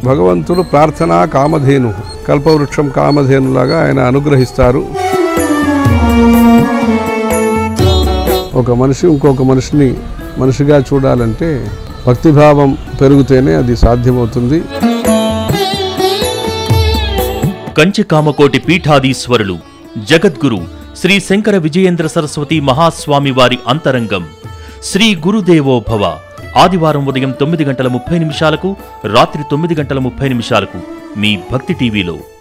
భగవంతుడు ప్రార్థనా కామధేను కల్పవృక్షం కామధేనులాగా ఆయన అనుగ్రహిస్తారు ఒక మనిషి ఇంకొక మనిషిని మనిషిగా చూడాలంటే భక్తిభావం పెరిగితేనే అది సాధ్యమవుతుంది కంచి కామకోటి పీఠాధీశ్వరులు జగద్గురు శ్రీ శంకర విజయేంద్ర సరస్వతి మహాస్వామి వారి అంతరంగం శ్రీ గురుదేవో భవ ఆదివారం ఉదయం తొమ్మిది గంటల ముప్పై నిమిషాలకు రాత్రి తొమ్మిది గంటల ముప్పై నిమిషాలకు మీ భక్తి టీవీలో